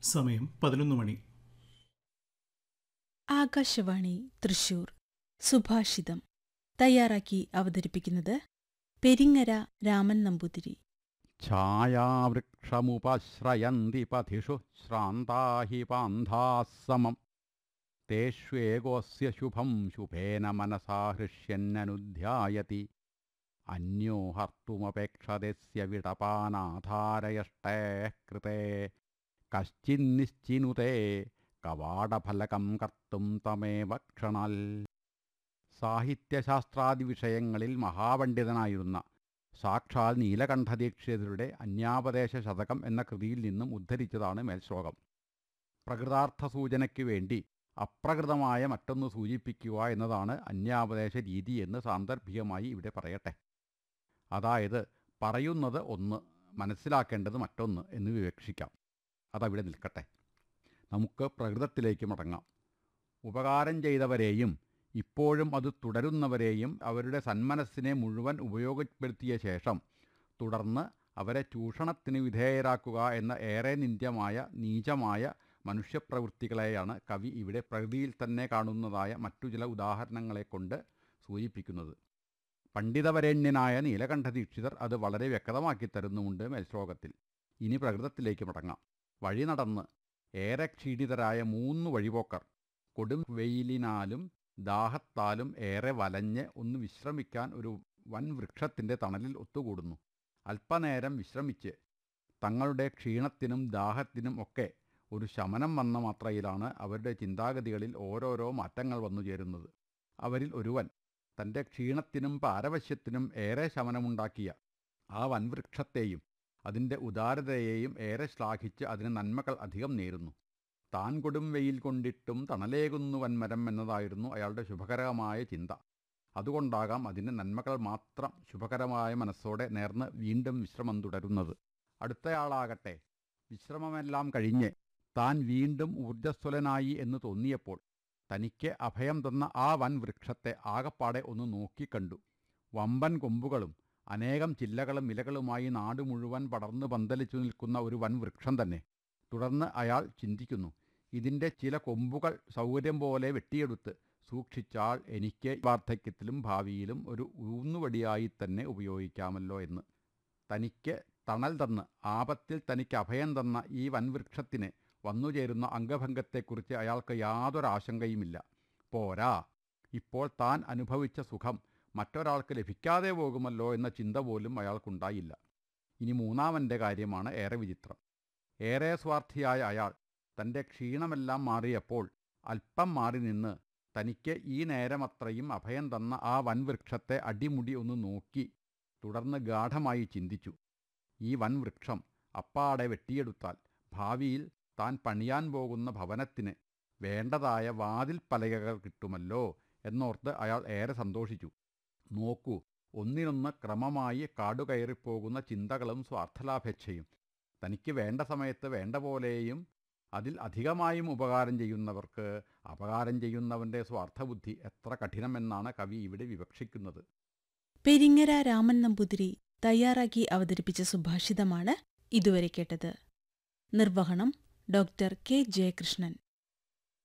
സമയം പതിനൊന്ന് മണി ആകാശവാണി തൃശൂർ സുഭാഷിതം തയ്യാറാക്കി അവതരിപ്പിക്കുന്നത് പെരിങ്ങര രാമൻ നമ്പൂതിരി ഛായാവൃക്ഷമുപശ്രയന്തി പഥിഷു ശ്രാന്താ ഹി പാന്ധാസമം തേഷ്വേകോസ്യ ശുഭം ശുഭേന മനസാ ഹൃഷ്യന്നനുധ്യായതി അന്യോ ഹർത്തുമപേക്ഷതസ്യ വിടപാനാധാരയഷ്ടേ കൃതേ കശ്ചിന്നിശ്ചിനുതേ കവാടഫലകം കർത്തും തമേവ ക്ഷണൽ സാഹിത്യശാസ്ത്രാദി വിഷയങ്ങളിൽ മഹാപണ്ഡിതനായിരുന്ന സാക്ഷാൽ നീലകണ്ഠദീക്ഷിതരുടെ അന്യാപദേശ ശതകം എന്ന കൃതിയിൽ നിന്നും ഉദ്ധരിച്ചതാണ് മേൽശ്ലോകം പ്രകൃതാർത്ഥ സൂചനയ്ക്ക് വേണ്ടി അപ്രകൃതമായ മറ്റൊന്ന് സൂചിപ്പിക്കുക എന്നതാണ് അന്യാപദേശ രീതി എന്ന് സാന്ദർഭികമായി ഇവിടെ പറയട്ടെ അതായത് പറയുന്നത് ഒന്ന് മനസ്സിലാക്കേണ്ടത് മറ്റൊന്ന് എന്ന് വിവക്ഷിക്കാം അതവിടെ നിൽക്കട്ടെ നമുക്ക് പ്രകൃതത്തിലേക്ക് മടങ്ങാം ഉപകാരം ചെയ്തവരെയും ഇപ്പോഴും അത് തുടരുന്നവരെയും അവരുടെ സന്മനസ്സിനെ മുഴുവൻ ഉപയോഗപ്പെടുത്തിയ ശേഷം തുടർന്ന് അവരെ ചൂഷണത്തിന് വിധേയരാക്കുക എന്ന ഏറെ നിന്ദ്യമായ നീചമായ മനുഷ്യപ്രവൃത്തികളെയാണ് കവി ഇവിടെ പ്രകൃതിയിൽ തന്നെ കാണുന്നതായ മറ്റു ചില ഉദാഹരണങ്ങളെ കൊണ്ട് സൂചിപ്പിക്കുന്നത് പണ്ഡിതവരേണ്യനായ നീലകണ്ഠദീക്ഷിതർ അത് വളരെ വ്യക്തമാക്കി തരുന്നുമുണ്ട് മേൽശ്ലോകത്തിൽ ഇനി പ്രകൃതത്തിലേക്ക് മടങ്ങാം വഴി നടന്ന് ഏറെ ക്ഷീണിതരായ മൂന്ന് വഴിപോക്കർ കൊടും വെയിലിനാലും ദാഹത്താലും ഏറെ വലഞ്ഞ് ഒന്ന് വിശ്രമിക്കാൻ ഒരു വൻ വൃക്ഷത്തിൻ്റെ തണലിൽ ഒത്തുകൂടുന്നു അല്പനേരം വിശ്രമിച്ച് തങ്ങളുടെ ക്ഷീണത്തിനും ദാഹത്തിനും ഒക്കെ ഒരു ശമനം വന്ന മാത്രയിലാണ് അവരുടെ ചിന്താഗതികളിൽ ഓരോരോ മാറ്റങ്ങൾ വന്നു ചേരുന്നത് അവരിൽ ഒരുവൻ തൻ്റെ ക്ഷീണത്തിനും പാരവശ്യത്തിനും ഏറെ ശമനമുണ്ടാക്കിയ ആ വൻവൃക്ഷത്തെയും അതിൻ്റെ ഉദാരതയെയും ഏറെ ശ്ലാഘിച്ച് അതിന് നന്മകൾ അധികം നേരുന്നു താൻ കൊടും വെയിൽ കൊണ്ടിട്ടും തണലേകുന്നു വൻമരം എന്നതായിരുന്നു അയാളുടെ ശുഭകരമായ ചിന്ത അതുകൊണ്ടാകാം അതിന് നന്മകൾ മാത്രം ശുഭകരമായ മനസ്സോടെ നേർന്ന് വീണ്ടും വിശ്രമം തുടരുന്നത് അടുത്തയാളാകട്ടെ വിശ്രമമെല്ലാം കഴിഞ്ഞ് താൻ വീണ്ടും ഊർജ്ജസ്വലനായി എന്ന് തോന്നിയപ്പോൾ തനിക്ക് അഭയം തന്ന ആ വൻ വൃക്ഷത്തെ ആകപ്പാടെ ഒന്ന് നോക്കിക്കണ്ടു വമ്പൻ കൊമ്പുകളും അനേകം ചില്ലകളും ഇലകളുമായി നാട് മുഴുവൻ പടർന്നു പന്തലിച്ചു നിൽക്കുന്ന ഒരു വൻ വൃക്ഷം തന്നെ തുടർന്ന് അയാൾ ചിന്തിക്കുന്നു ഇതിൻ്റെ ചില കൊമ്പുകൾ സൗകര്യം പോലെ വെട്ടിയെടുത്ത് സൂക്ഷിച്ചാൽ എനിക്ക് വാർദ്ധക്യത്തിലും ഭാവിയിലും ഒരു ഊന്നുവടിയായി തന്നെ ഉപയോഗിക്കാമല്ലോ എന്ന് തനിക്ക് തണൽ തന്ന് ആപത്തിൽ തനിക്ക് അഭയം തന്ന ഈ വൻവൃക്ഷത്തിന് വന്നുചേരുന്ന അംഗഭംഗത്തെക്കുറിച്ച് അയാൾക്ക് യാതൊരു ആശങ്കയുമില്ല പോരാ ഇപ്പോൾ താൻ അനുഭവിച്ച സുഖം മറ്റൊരാൾക്ക് ലഭിക്കാതെ പോകുമല്ലോ എന്ന ചിന്ത പോലും അയാൾക്കുണ്ടായില്ല ഇനി മൂന്നാമൻ്റെ കാര്യമാണ് ഏറെ വിചിത്രം ഏറെ സ്വാർത്ഥിയായ അയാൾ തൻ്റെ ക്ഷീണമെല്ലാം മാറിയപ്പോൾ അല്പം മാറി നിന്ന് തനിക്ക് ഈ നേരമത്രയും അഭയം തന്ന ആ വൻവൃക്ഷത്തെ അടിമുടി ഒന്ന് നോക്കി തുടർന്ന് ഗാഠമായി ചിന്തിച്ചു ഈ വൻവൃക്ഷം അപ്പാടെ വെട്ടിയെടുത്താൽ ഭാവിയിൽ താൻ പണിയാൻ പോകുന്ന ഭവനത്തിന് വേണ്ടതായ വാതിൽ പലകകൾ കിട്ടുമല്ലോ എന്നോർത്ത് അയാൾ ഏറെ സന്തോഷിച്ചു നോക്കൂ ഒന്നിനൊന്ന് ക്രമമായി കാടുകയറിപ്പോകുന്ന ചിന്തകളും സ്വാർത്ഥലാഭേച്ഛയും തനിക്ക് വേണ്ട സമയത്ത് വേണ്ട പോലെയും അതിൽ അധികമായും ഉപകാരം ചെയ്യുന്നവർക്ക് അപകാരം ചെയ്യുന്നവൻ്റെ സ്വാർത്ഥബുദ്ധി എത്ര കഠിനമെന്നാണ് കവി ഇവിടെ വിവക്ഷിക്കുന്നത് പെരിങ്ങര രാമൻ നമ്പൂതിരി തയ്യാറാക്കി അവതരിപ്പിച്ച സുഭാഷിതമാണ് ഇതുവരെ കേട്ടത് നിർവഹണം ഡോക്ടർ കെ ജയകൃഷ്ണൻ